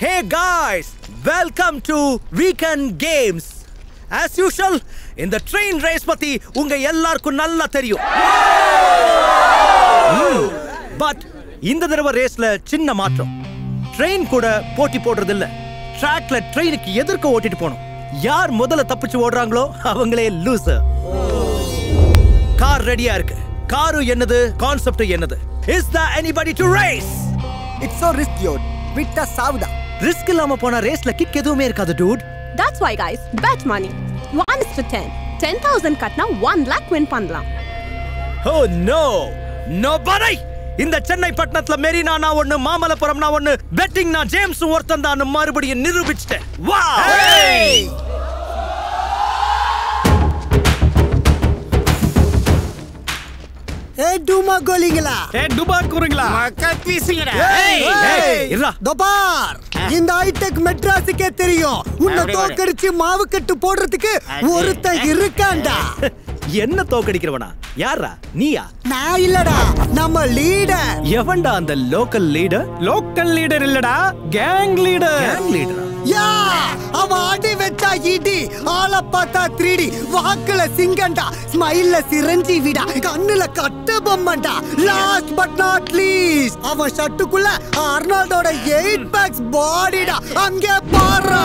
Hey guys welcome to weekend games as usual இந்த train race பத்தி உங்க எல்லாருக்கும் நல்லா தெரியும் பட் இந்த தடவை ரேஸ்ல சின்ன மாற்றம் ட்ரெயின் கூட போட்டி போடுறது இல்ல ட்ராக்ல ட்ரெயினுக்கு எதிர்க்க ஓட்டிட்டு போகணும் யார் முதல்ல தப்பிச்சு ஓடுறாங்களோ அவங்களே லூசர் கார் ரெடியா இருக்கு காரு என்னது கான்செப்ட் என்னது is the anybody to race it's so risky யோட் விட்டா சாவுடா ரிஸ்க் இல்லாம போனா ரேஸ்ல கிக் எதுவுமே இருக்காது dude That's why, guys, bet money. 1 is to 10. 10,000 கட்டினா 1 lakh win பண்ணலாம் ஓ நோ நோ பரை இந்த சென்னை பட்டணத்துல மெரினா நான் ஒண்ணு மாமல்லபுரம் நான் ஒண்ணு பெட்டிங் நான் ஜேம்ஸ் ஒருத்தன் தான் மறுபடியும் நிரூபிச்சிட்டேன் வா ஏ டூமா கோலிங்களா ஏ டுபார் கூறுங்களா இருடா. தபார் இந்த ஹைடெக் மெட்ராஸுக்கே தெரியும் உன்னை தோக்கடிச்சு மாவு கட்டு போடுறதுக்கு ஒருத்தன் இருக்கான்டா என்ன தோக்கடிக்கிறவனா யாரா நீயா நான் இல்லடா நம்ம லீடர் எவன்டா அந்த லோக்கல் லீடர் லோக்கல் லீடர் இல்லடா கேங் லீடர் கேங் லீடரா யா அவன் அடி வச்சா இடி ஆள பார்த்தா த்ரீடி வாக்குல சிங்கண்டா ஸ்மைல்ல சிரஞ்சி விடா கண்ணுல கட்ட பொம்மண்டா லாஸ்ட் பட் நாட் லீஸ்ட் அவன் ஷர்ட்டுக்குள்ள அர்னால்டோட எயிட் பேக்ஸ் பாடிடா அங்கே பாடுறா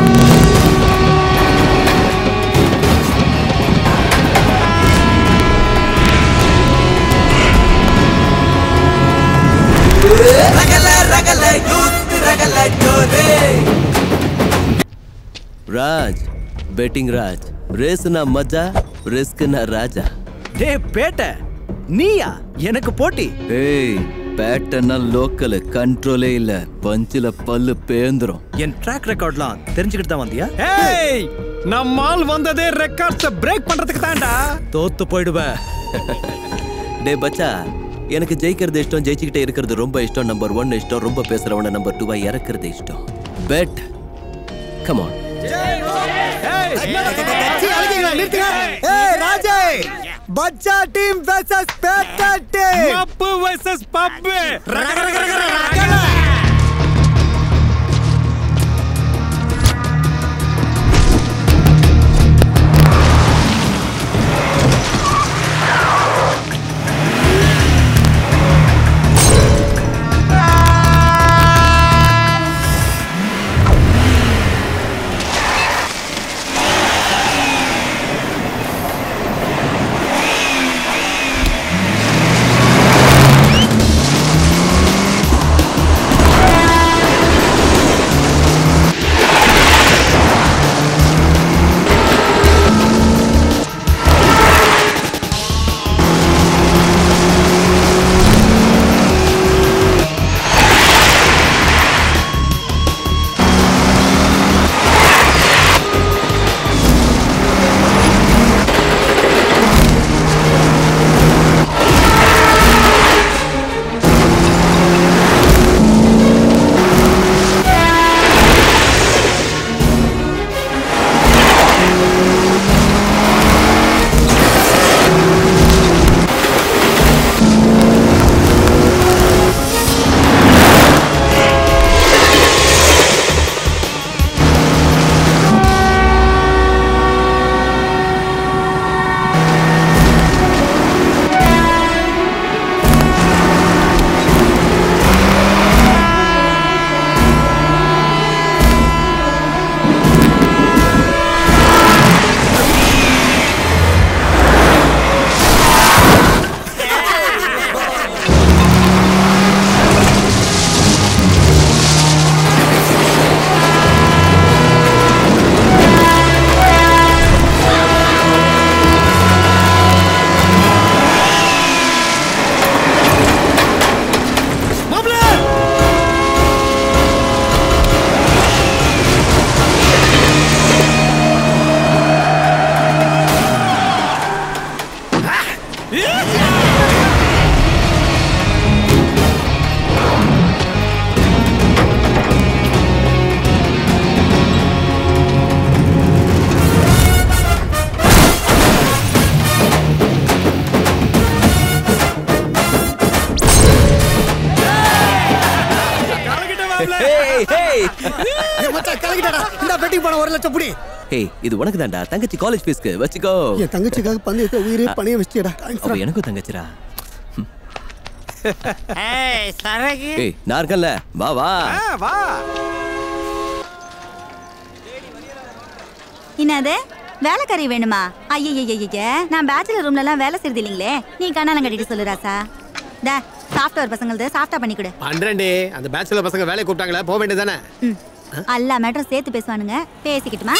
ராஜ் பெட்டிங் ராஜ் ரேஸ்னா மஜா ரிஸ்க்னா ராஜா டே பேட்ட நீயா எனக்கு போட்டி ஏய் பேட்டர்னா லோக்கல் கண்ட்ரோலே இல்ல பஞ்சில பல்லு பேந்துரும் என் ட்ராக் ரெக்கார்ட்லாம் தெரிஞ்சுக்கிட்டு தான் வந்தியா ஏய் நம்மால் வந்ததே ரெக்கார்ட்ஸ் பிரேக் பண்றதுக்கு தான்டா தோத்து போயிடுவேன் டே பச்சா எனக்கு ஜெயிக்கிறது இஷ்டம் ஜெயிச்சுக்கிட்டே இருக்கிறது ரொம்ப இஷ்டம் நம்பர் ஒன் இஷ்டம் ரொம்ப பேசுறவன நம்பர் டூவா இறக்குறது இஷ்டம் பெட் கமான் சீ, அழுதீங்களா? நிறுத்துங்க. ஏய் ராஜே பச்சா டீம் வெர்சஸ் பேட்டா டீம் பப்பு வெர்சஸ் பப்பு ஏய் Hey, hey. ஏய், மச்சான் கலக்கிட்டடா இந்த பெட்டிங் போன ஒரு லட்சம் புடி ஏய் இது உனக்கு தான்டா தங்கச்சி காலேஜ் ஃபீஸ்க்கு வச்சுக்கோ என் தங்கச்சிக்காக பந்தயத்தை உயிரே பணைய வச்சிட்டடா அவ எனக்கும் தங்கச்சிடா ஏய் சரக்கு ஏய் நான் இருக்கேன்ல வா வா வா என்னது வேலைக்காரி வேணுமா ஐயய்யய்ய நான் பேச்சுலர் ரூம்ல எல்லாம் வேலை செய்யறது இல்லைங்களே நீ கண்ணாலம் கட்டிட்டு சொல்லு ராசா டே சாஃப்ட்வேர் பசங்களது சாஃப்டா பண்ணி கொடு பண்றேன்டி அந்த பேச்சுலர் பசங்க வேலைக்கு கூப்பிட்டாங்களே போக வேண்டியதானே ம் எல்லா மேட்டரும் சேர்த்து பேசுவானுங்க பேசிக்கிட்டுமா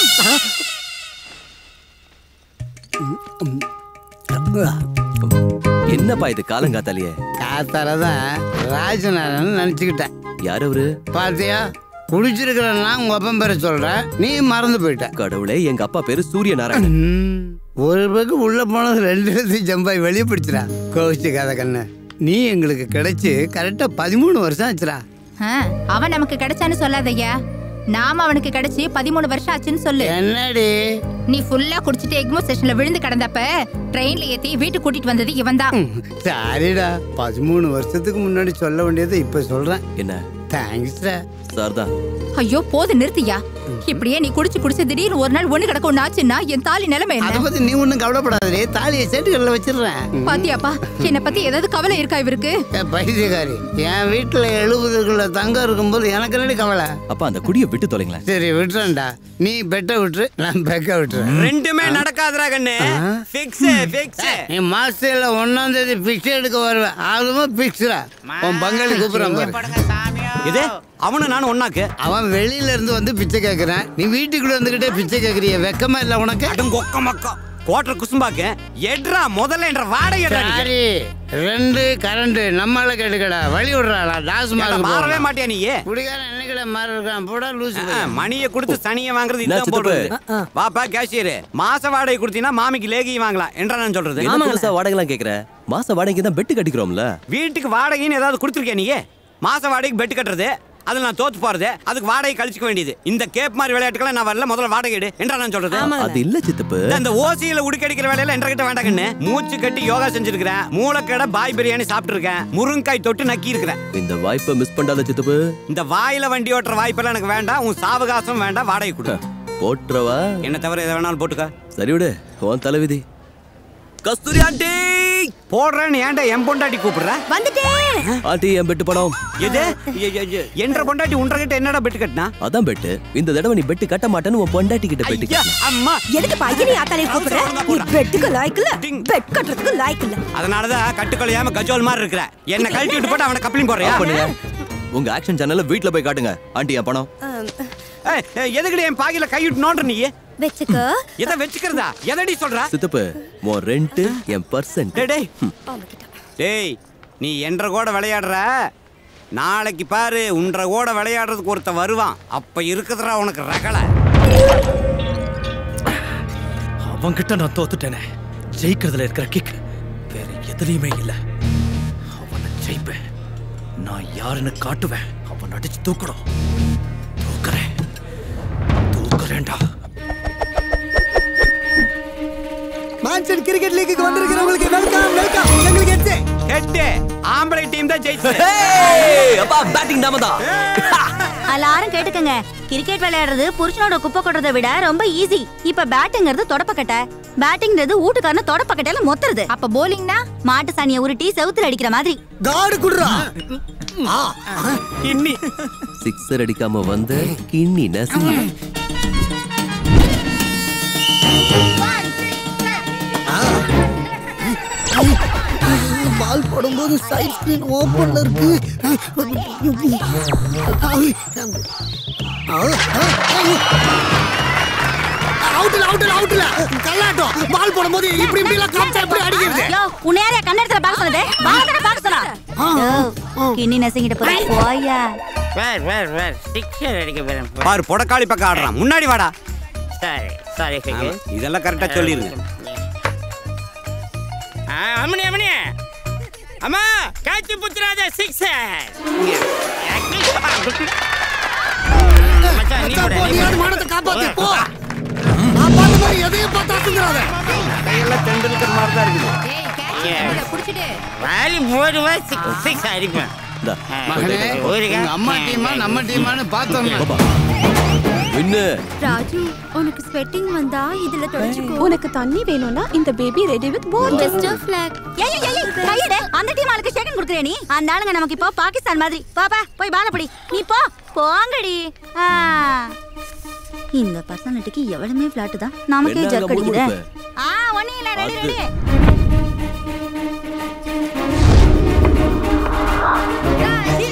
என்னப்பா இது காலங்காத்தாலேயே காத்தாலதான் ராஜநாதன் நினைச்சுக்கிட்டேன் யார் அவரு பாத்தியா குடிச்சிருக்கிறன்னா உங்க அப்பன் பேரை சொல்றேன் நீ மறந்து போயிட்ட கடவுளே எங்க அப்பா பேரு சூரிய நாராயணன் ம், ஒரு பக்கம் உள்ள போனது ரெண்டு இடத்தையும் ஜம்பாய் வெளியே பிடிச்சிடா கோவிச்சுக்காத கண்ணு நீ எங்களுக்கு கிடைச்சு கரெக்டா பதிமூணு வருஷம் ஆச்சுடா ஆ, அவன் நமக்கு கிடைச்சான்னு சொல்லாதய்யா நாம அவனுக்கு கிடைச்சு பதிமூணு வருஷம் ஆச்சுன்னு சொல்லு என்னடி நீ ஃபுல்லா குடிச்சிட்டு எக்மோ ஸ்டேஷன்ல விழுந்து கிடந்தப்ப ட்ரெயின்ல ஏத்தி வீட்டுக்கு கூட்டிட்டு வந்தது இவன் தான் சாரிடா பதிமூணு வருஷத்துக்கு முன்னாடி சொல்ல வேண்டியதை இப்ப சொல்றேன் என்ன தேங்க்ஸ்டா சார் தான் ஐயோ போது நிறுத்தியா இப்படியே நீ குடிச்சு குடிச்சு திடீர்னு ஒரு நாள் ஒண்ணு கிடக்கும் ஆச்சுன்னா என் தாலி நிலைமை அத என்ன பத்தி நீ ஒண்ணும் கவலைப்படாதே தாலியை சேட்டுக்கல்ல வச்சிடுறேன் பாத்தியாப்பா என்னை பத்தி ஏதாவது கவலை இருக்கா இவருக்கு ஏ, பைத்தியக்காரி என் வீட்டுல எழுபதுக்குள்ள தங்கம் இருக்கும்போது எனக்கு என்னடி கவலை அப்பா அந்த குடியை விட்டு தொலைங்களேன் சரி விட்டுறேன்டா நீ பெட்டை விட்டுரு நான் பெக்க விட்டுறேன் ரெண்டுமே நடக்காதுடா கண்ணு ஃபிக்ஸ் ஃபிக்ஸ் நீ மாசத்துல ஒன்னாம் தேதி பிக்ஸ் எடுக்க வருவேன் அதுவும் பிக்ஸ்டா உன் பங்காளி கூப்பிடுறான் பாரு இது அவனு நானும் ஒண்ணாக்கு அவன் வெளியில இருந்து வந்து பிச்சை கேக்குறான் நீ வீட்டுக்குள்ள வந்துகிட்டே பிச்சை கேக்குறிய வெக்கமா இல்ல உனக்கு அடும் கொக்க மக்கம் கோட்டர் குசும்பாக்கு எட்ரா முதல்ல என்ற வாடகை சரி ரெண்டு கரண்ட் நம்மளால கேட்டுக்கடா வழி விடுறாளா டாஸ்மார்க் மாறவே மாட்டியா நீ குடிகாரன் என்னைக்கட மாறி இருக்கான் போடா லூசு ஆ, மணியை கொடுத்து சனியை வாங்குறது என்ன இதான் சித்தப்பு? போடுறது வாப்பா கேஷியர் மாச வாடகை கொடுத்தீங்கன்னா மாமிக்கு லேகி வாங்கலாம் என்றா நான் சொல்றது என்ன புதுசா வாடகைலாம் கேக்குற மாச வாடகைக்கு தான் பெட்டு கட்டிக்கிறோம்ல வீட்டுக்கு வாடகைன்னு ஏதாவது கொடுத்துருக்கியா நீ மாச வாடகைக்கு பெட்டு கட்டுறது அதுல நான் தோத்து போறது அதுக்கு வாடகை கழிச்சுக்க வேண்டியது இந்த கேப் மாதிரி விளையாட்டுகளை நான் வரல முதல்ல வாடகை எடு என்றா நான் சொல்றது அது இல்ல சித்தப்பு இந்த- இந்த ஓசியில உடுக்கடிக்கிற வேலையில என்ற கிட்ட வேண்டாங்கன்னு மூச்சு கட்டி யோகா செஞ்சிருக்கிறேன் மூளைக்கடை பாய் பிரியாணி சாப்பிட்டு இருக்கேன் முருங்காய் தொட்டு நக்கி இருக்கிறேன் இந்த வாய்ப்பை மிஸ் பண்ணாத சித்தப்பு இந்த வாயில வண்டி ஓட்டுற வாய்ப்பெல்லாம் எனக்கு வேண்டாம் உன் சாவகாசம் வேண்டாம் வாடகை கொடு போட்டுறவா என்ன தவிர எதை வேணாலும் போட்டுக்க சரி விடு உன் தலைவிதி கஸ்தூரி ஆண்டி போடுறேன்னு ஏன்டா என் பொண்டாட்டி கூப்பிடுற வந்துட்டேன் ஆண்டி என் பெட்டு பணம் எது எ- எ- எ- என்ற பொண்டாட்டி உன்ற கிட்ட என்னடா பெட்டு கட்டினா அதான் பெட்டு இந்த தடவை நீ பெட்டு கட்ட மாட்டேன்னு உன் பொண்டாட்டி கிட்ட பெட்டு ஐயா, கட்டு அம்மா எதுக்கு பையனை ஆத்தாலே கூப்பிடுற நீ பெட்டுக்கு லாய்க்கு இல்ல டிங். பெட் கட்டுறதுக்கு லாய்க்கு இல்ல அதனாலதான் கட்டுக்கொள்ளையாம கஜோல் மாதிரி இருக்கிற என்ன கழட்டி விட்டு போட்டு அவனை கப்ளிங் போடுறியா ஆஃப் பண்ணுங்க உங்க ஆக்ஷன் சேனல்ல வீட்ல போய் காட்டுங்க ஆண்டி என் பணம் ஏய், ஏய், எதுக்குடி என் பாக்கில கை விட்டு நோண்டுற நீ வச்சுக்கோ எதை வச்சுக்கிறதா எதடி சொல்ற சித்தப்பு உன் ரெண்ட் என் பர்சன்ட் டேய் டேய் டேய் நீ என்ற கூட விளையாடுற நாளைக்கு பாரு உன்ற கூட விளையாடுறதுக்கு ஒருத்த வருவான் அப்ப இருக்குதுடா உனக்கு ரகலை அவன்கிட்ட நான் தோத்துட்டேனே ஜெயிக்கிறதுல இருக்கிற கிக் வேற எதுலயுமே இல்ல அவனை ஜெயிப்பேன் நான் யாருன்னு காட்டுவேன் அவன் அடிச்சு தூக்கணும் தூக்குறேன் தூக்குறேன்டா மான்சன் கிரிக்கெட் லீக்குக்கு வந்திருக்கிறவங்களுக்கு வெல்கம் வெல்கம் எங்களுக்கு எட்டு ஹெட் ஆம்பளை டீம் தான் ஜெயிச்சு அப்பா பேட்டிங் நாம தான் எல்லாரும் கேட்டுக்கங்க கிரிக்கெட் விளையாடுறது புருஷனோட குப்பை கொட்டுறதை விட ரொம்ப ஈஸி இப்ப பேட்டிங்கிறது தொடப்பக்கட்டை பேட்டிங்கிறது வீட்டுக்காரன தொடப்பக்கட்டையில மொத்துறது அப்ப போலிங்னா மாட்டு சாணியை உருட்டி செவுத்துல அடிக்கிற மாதிரி காடு குடுறா ஆ இன்னி சிக்ஸர் அடிக்காம வந்த கிண்ணி நசுங்கி பால் போடும்போது சைட் ஸ்கிரீன் ஓப்பன்ல இருக்கு அவுட்ல அவுட்ல அவுட்ல கல்லாட்டம் பால் போடும்போது இப்படி இப்படி எல்லாம் காமிச்சா எப்படி அடிக்கிறது யோ உன்னையாரே கண்ணெடுத்துல பாக்க சொன்னதே பாக்க பாக்க சொன்னா யோ, கிண்ணி நசுங்கிட்டு போய் போயா வேர் வேர் வேர் சிக்ஸர் அடிக்க போறேன் பாரு பொடக்காளி பக்கம் ஆடுறான் முன்னாடி வாடா சரி சாரி ஆமா, இதெல்லாம் கரெக்டா சொல்லிருங்க அம்மனி அம்மனி அம்மா காய்ச்சி புத்துறாத சிக்ஸர் மச்சான் நீ மச்சான், கூட போ, நீ நீயாவது கூட. மானத்தை காப்பாத்து போ நான் பார்த்த மாதிரி எதையும் பார்த்தா சுந்தராத கையெல்லாம் தெண்டுல்கர் மாதிரி தான் இருக்குது ஏய் கேட்ச் குடிச்சிட்டு வாரி போடுவா சிக்ஸ் சிக்ஸ் அடிப்பேன் இந்தா, மகனே போயிருங்க. உங்க அம்மா டீமா நம்ம டீமான்னு பார்த்தோம் வின்னு ராஜு உனக்கு ஸ்வெட்டிங் வந்தா இதுல தொடச்சுக்கோ உனக்கு தண்ணி வேணும்னா இந்த baby ready with for best of luck ஏய் ஏய் ஏய் கையடே அந்த டீம் ஆளுக்கு செகண்ட் கொடுக்குறே நீ அந்த ஆளுங்க நமக்கு இப்போ பாகிஸ்தான் மாதிரி பாப்பா போய் பால படி நீ போ போங்கடி ஆ. இந்த பர்சனாலிட்டிக்கு எவ்வளவுமே ஃபிளாட் தான் நமக்கே என்ன ஜர்க் அங்க அடிக்குதே முணுமுணுப்பு? ஆ ஒண்ணு இல்ல ரெடி அது. ரெடி